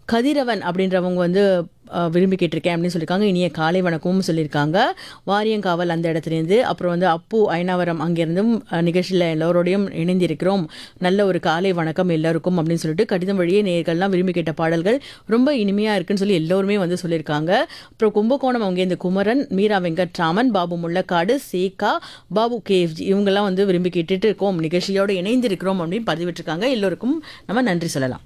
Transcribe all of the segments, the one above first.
கதிரவன் அப்படின்றவங்க வந்து அஹ், விரும்பி கேட்டிருக்கேன் அப்படின்னு சொல்லியிருக்காங்க இனிய காலை வணக்கமும் சொல்லியிருக்காங்க வாரியங்காவல் அந்த இடத்துலேருந்து அப்புறம் வந்து அப்பு ஐனாவரம் அங்கேருந்தும் அஹ், நிகழ்ச்சியில் எல்லோரோடையும் இணைந்திருக்கிறோம் நல்ல ஒரு காலை வணக்கம் எல்லாருக்கும் அப்படின்னு சொல்லிட்டு கடிதம் வழியே நேர்கள்லாம் விரும்பி கேட்ட பாடல்கள் ரொம்ப இனிமையாக இருக்குன்னு சொல்லி எல்லோருமே வந்து சொல்லியிருக்காங்க அப்புறம் கும்பகோணம் அவங்க இந்த குமரன் மீரா வெங்கட்ராமன் பாபு முள்ளக்காடு சேகா பாபு கேஎஃப்ஜி இவங்கெல்லாம் வந்து விரும்பி கேட்டுட்டு இருக்கோம் நிகழ்ச்சியோடு இணைந்திருக்கிறோம் அப்படின்னு பதிவிட்டிருக்காங்க எல்லோருக்கும் நம்ம நன்றி சொல்லலாம்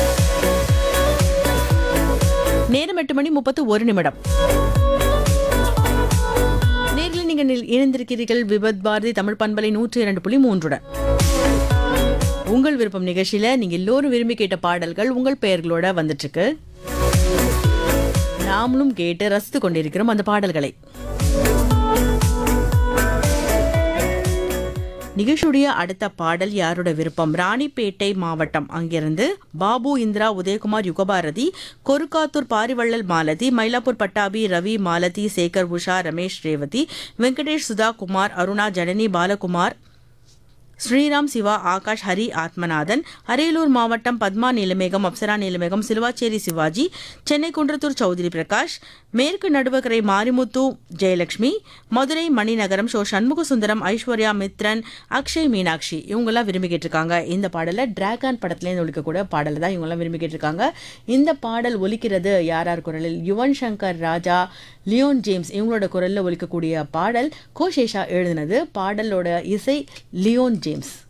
நேரம் எட்டு மணி முப்பத்து ஒரு நிமிடம் நேரில் நீங்கள் நில்- இணைந்திருக்கிறீர்கள் விபத் பாரதி தமிழ் பண்பலை நூற்றி இரண்டு புள்ளி மூன்றுடன் உங்கள் விருப்பம் நிகழ்ச்சியில நீங்க எல்லோரும் விரும்பி கேட்ட பாடல்கள் உங்கள் பெயர்களோட வந்துட்டு இருக்கு நாமளும் கேட்டு ரசித்து கொண்டிருக்கிறோம் அந்த பாடல்களை நிகழ்ச்சியுடைய அடுத்த பாடல் யாரோட விருப்பம் ராணிப்பேட்டை மாவட்டம் அங்கிருந்து பாபு இந்திரா உதயகுமார் யுகபாரதி கொருக்காத்தூர் பாரிவள்ளல் மாலதி மயிலாப்பூர் பட்டாபி ரவி மாலதி சேகர் உஷா ரமேஷ் ரேவதி வெங்கடேஷ் சுதா குமார் அருணா ஜனனி பாலகுமார் ஸ்ரீராம் சிவா ஆகாஷ் ஹரி ஆத்மநாதன் அரியலூர் மாவட்டம் பத்மா நீலமேகம் அப்சரா நீலமேகம் சிலுவாச்சேரி சிவாஜி சென்னை குன்றத்தூர் சௌத்ரி பிரகாஷ் மேற்கு நடுவக்கரை மாரிமுத்து ஜெயலட்சுமி மதுரை மணிநகரம் ஷோ சண்முக சுந்தரம் ஐஸ்வர்யா மித்ரன் அக்ஷய் மீனாட்சி இவங்கெல்லாம் விரும்பி கேட்டிருக்காங்க இந்த பாடலை டிராகன் படத்துலேருந்து ஒழிக்கக்கூட பாடலை தான் இவங்கெல்லாம் விரும்பி கேட்டிருக்காங்க இந்த பாடல் ஒலிக்கிறது யார் யார் குரலில் யுவன் சங்கர் ராஜா லியோன் ஜேம்ஸ் இவங்களோட குரலில் ஒலிக்கக்கூடிய பாடல் கோஷேஷா எழுதினது பாடலோட இசை லியோன் ஜேம்ஸ்